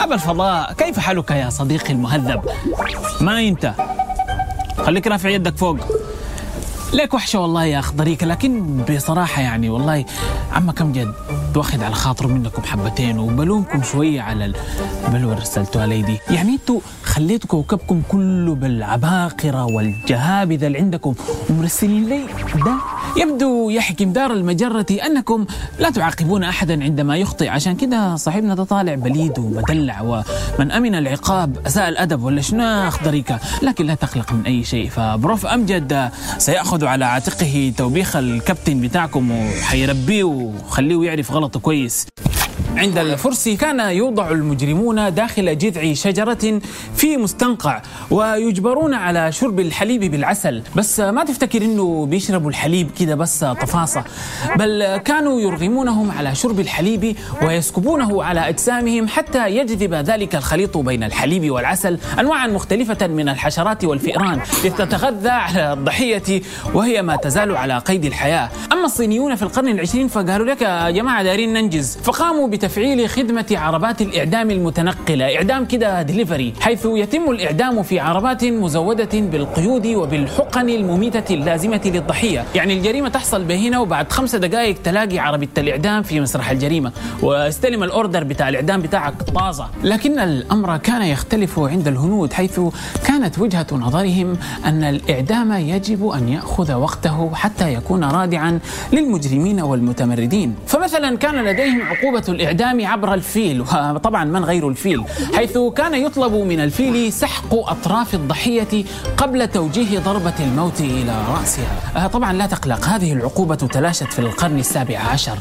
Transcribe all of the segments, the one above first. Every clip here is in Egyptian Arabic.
شباب الفضاء كيف حالك يا صديقي المهذب ما انت خليك رافع يدك فوق ليك وحشه والله يا اخضريك لكن بصراحه يعني والله عمك امجد واخد على خاطره منكم حبتين وبلومكم شويه على البلوه اللي رسلتوها لي دي يعني انتوا خليتوا كوكبكم كله بالعباقره والجهابذه اللي عندكم ومرسلين لي ده يبدو يحكي مدار المجرة أنكم لا تعاقبون أحدا عندما يخطئ عشان كده صاحبنا ده طالع بليد ومدلع ومن أمن العقاب أساء الأدب ولا شنو أخضريك لكن لا تقلق من أي شيء فبروف أمجد سيأخذ على عاتقه توبيخ الكابتن بتاعكم وحيربيه وخليه يعرف غلطه كويس عند الفرس كان يوضع المجرمون داخل جذع شجرة في مستنقع ويجبرون على شرب الحليب بالعسل بس ما تفتكر انه بيشربوا الحليب كده بس طفاصة بل كانوا يرغمونهم على شرب الحليب ويسكبونه على أجسامهم حتى يجذب ذلك الخليط بين الحليب والعسل أنواعا مختلفة من الحشرات والفئران لتتغذى على الضحية وهي ما تزال على قيد الحياة أما الصينيون في القرن العشرين فقالوا لك يا جماعة دارين ننجز فقاموا بتفعيل خدمة عربات الإعدام المتنقلة إعدام كده دليفري حيث يتم الإعدام في عربات مزودة بالقيود وبالحقن المميتة اللازمة للضحية يعني الجريمة تحصل بهنا وبعد خمسة دقائق تلاقي عربية الإعدام في مسرح الجريمة واستلم الأوردر بتاع الإعدام بتاعك طازة لكن الأمر كان يختلف عند الهنود حيث كانت وجهة نظرهم أن الإعدام يجب أن يأخذ وقته حتى يكون رادعا للمجرمين والمتمردين فمثلا كان لديهم عقوبة الإعدام عبر الفيل وطبعا من غير الفيل حيث كان يطلب من الفيل سحق أطراف الضحية قبل توجيه ضربة الموت إلى رأسها طبعا لا تقلق هذه العقوبة تلاشت في القرن السابع عشر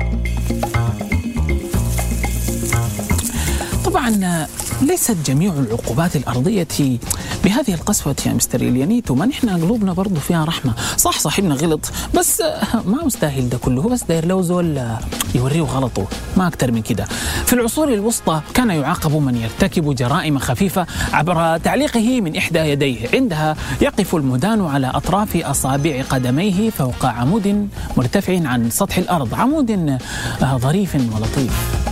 طبعا ليست جميع العقوبات الأرضية بهذه القسوة يا مستر إليانيتو ما نحن قلوبنا برضو فيها رحمة صح صاحبنا غلط بس ما مستاهل ده كله هو بس داير له زول يوريه غلطه ما أكثر من كده في العصور الوسطى كان يعاقب من يرتكب جرائم خفيفة عبر تعليقه من إحدى يديه عندها يقف المدان على أطراف أصابع قدميه فوق عمود مرتفع عن سطح الأرض عمود ظريف ولطيف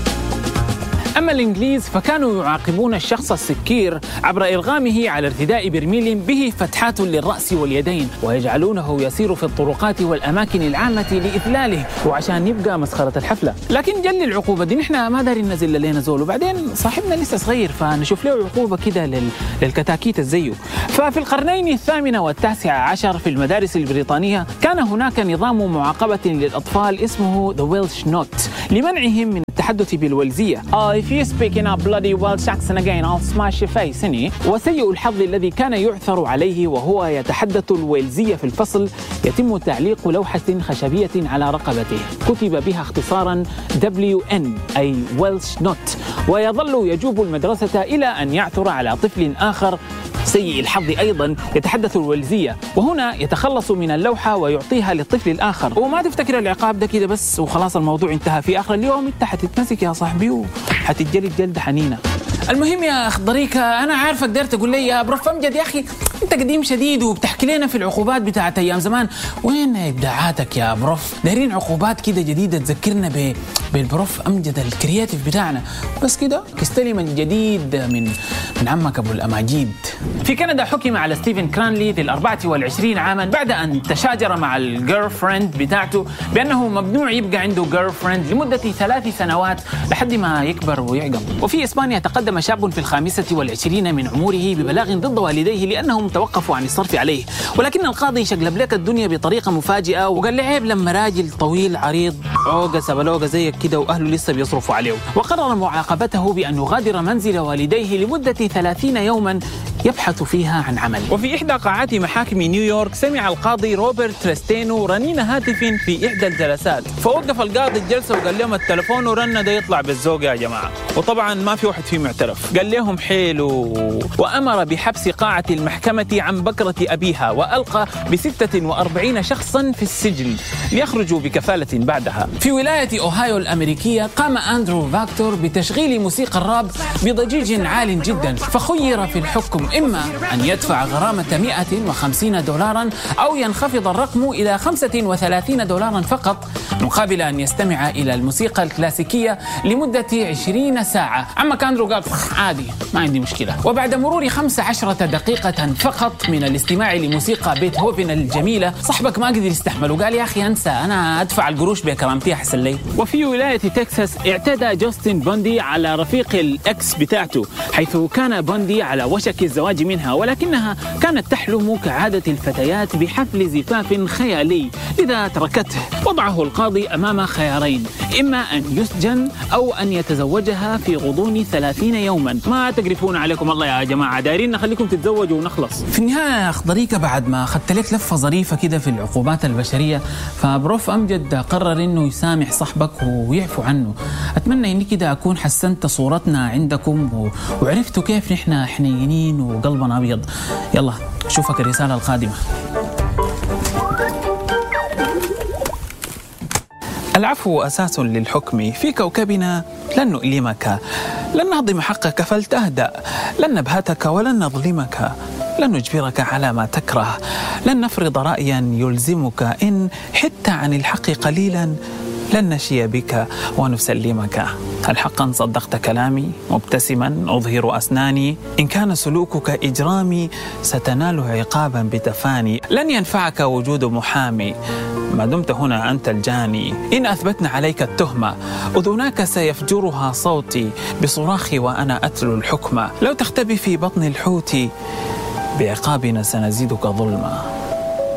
أما الإنجليز فكانوا يعاقبون الشخص السكير عبر إرغامه على ارتداء برميل به فتحات للرأس واليدين ويجعلونه يسير في الطرقات والأماكن العامة لإذلاله وعشان يبقى مسخرة الحفلة لكن جل العقوبة دي نحن ما دارين نزل لنا زول وبعدين صاحبنا لسه صغير فنشوف له عقوبة كده لل... للكتاكيت الزيه ففي القرنين الثامن والتاسع عشر في المدارس البريطانية كان هناك نظام معاقبة للأطفال اسمه The Welsh Not لمنعهم من التحدث بالويلزية uh, If you speak in a bloody Welsh accent again I'll smash your face إني وسيء الحظ الذي كان يعثر عليه وهو يتحدث الويلزية في الفصل يتم تعليق لوحة خشبية على رقبته كتب بها اختصارا WN أي Welsh Not ويظل يجوب المدرسة إلى أن يعثر على طفل آخر سيء الحظ ايضا يتحدث الويلزيه وهنا يتخلص من اللوحه ويعطيها للطفل الاخر وما تفتكر العقاب ده كده بس وخلاص الموضوع انتهى في اخر اليوم انت حتتمسك يا صاحبي وحتتجلد جلده حنينه المهم يا اخضريكا انا عارفه قدرت تقول لي يا بروف امجد يا اخي انت قديم شديد وبتحكي لنا في العقوبات بتاعت ايام زمان وين ابداعاتك يا بروف دايرين عقوبات كده جديده تذكرنا ب... بالبروف امجد الكرياتيف بتاعنا بس كده استلم الجديد من من عمك ابو الاماجيد في كندا حكم على ستيفن كرانلي ذي الأربعة والعشرين عاما بعد أن تشاجر مع الجيرل فريند بتاعته بأنه ممنوع يبقى عنده جيرل فريند لمدة ثلاث سنوات لحد ما يكبر ويعقل وفي إسبانيا تقدم شاب في الخامسة والعشرين من عمره ببلاغ ضد والديه لأنهم توقفوا عن الصرف عليه ولكن القاضي شقلب لك الدنيا بطريقة مفاجئة وقال لي عيب لما راجل طويل عريض عوقة سبلوقة زيك كده وأهله لسه بيصرفوا عليه وقرر معاقبته بأن يغادر منزل والديه لمدة ثلاثين يوما يبحث فيها عن عمل وفي إحدى قاعات محاكم نيويورك سمع القاضي روبرت تريستينو رنين هاتف في إحدى الجلسات فوقف القاضي الجلسة وقال لهم التلفون ورن ده يطلع بالزوق يا جماعة وطبعا ما في واحد فيهم اعترف قال لهم حيلو وأمر بحبس قاعة المحكمة عن بكرة أبيها وألقى ب 46 شخصا في السجن ليخرجوا بكفالة بعدها في ولاية أوهايو الأمريكية قام أندرو فاكتور بتشغيل موسيقى الراب بضجيج عال جدا فخير في الحكم إما أن يدفع غرامة 150 دولارا أو ينخفض الرقم إلى 35 دولارا فقط مقابل أن يستمع إلى الموسيقى الكلاسيكية لمدة 20 ساعة أما كاندرو قال عادي ما عندي مشكلة وبعد مرور 15 دقيقة فقط من الاستماع لموسيقى بيتهوفن الجميلة صاحبك ما قدر يستحمل وقال يا أخي أنسى أنا أدفع القروش بكرامتي أحسن لي وفي ولاية تكساس اعتدى جاستن بوندي على رفيق الأكس بتاعته حيث كان بوندي على وشك الزواج منها ولكنها كانت تحلم كعادة الفتيات بحفل زفاف خيالي لذا تركته وضعه القاضي أمام خيارين إما أن يسجن أو أن يتزوجها في غضون ثلاثين يوما ما تقرفون عليكم الله يا جماعة دايرين نخليكم تتزوجوا ونخلص في النهاية يا أخضريكا بعد ما أخذت لك لفة ظريفة كده في العقوبات البشرية فبروف أمجد قرر إنه يسامح صاحبك ويعفو عنه أتمنى إني كده أكون حسنت صورتنا عندكم و... وعرفتوا كيف نحن حنينين وقلبنا أبيض يلا أشوفك الرسالة القادمة العفو أساس للحكم في كوكبنا لن نؤلمك لن نهضم حقك فلتهدأ لن نبهتك ولن نظلمك لن نجبرك على ما تكره لن نفرض رأيا يلزمك إن حدت عن الحق قليلا لن نشي بك ونسلمك هل حقا صدقت كلامي مبتسما أظهر أسناني إن كان سلوكك إجرامي ستنال عقابا بتفاني لن ينفعك وجود محامي ما دمت هنا أنت الجاني إن أثبتنا عليك التهمة أذناك سيفجرها صوتي بصراخي وأنا أتلو الحكم لو تختبي في بطن الحوت بعقابنا سنزيدك ظلما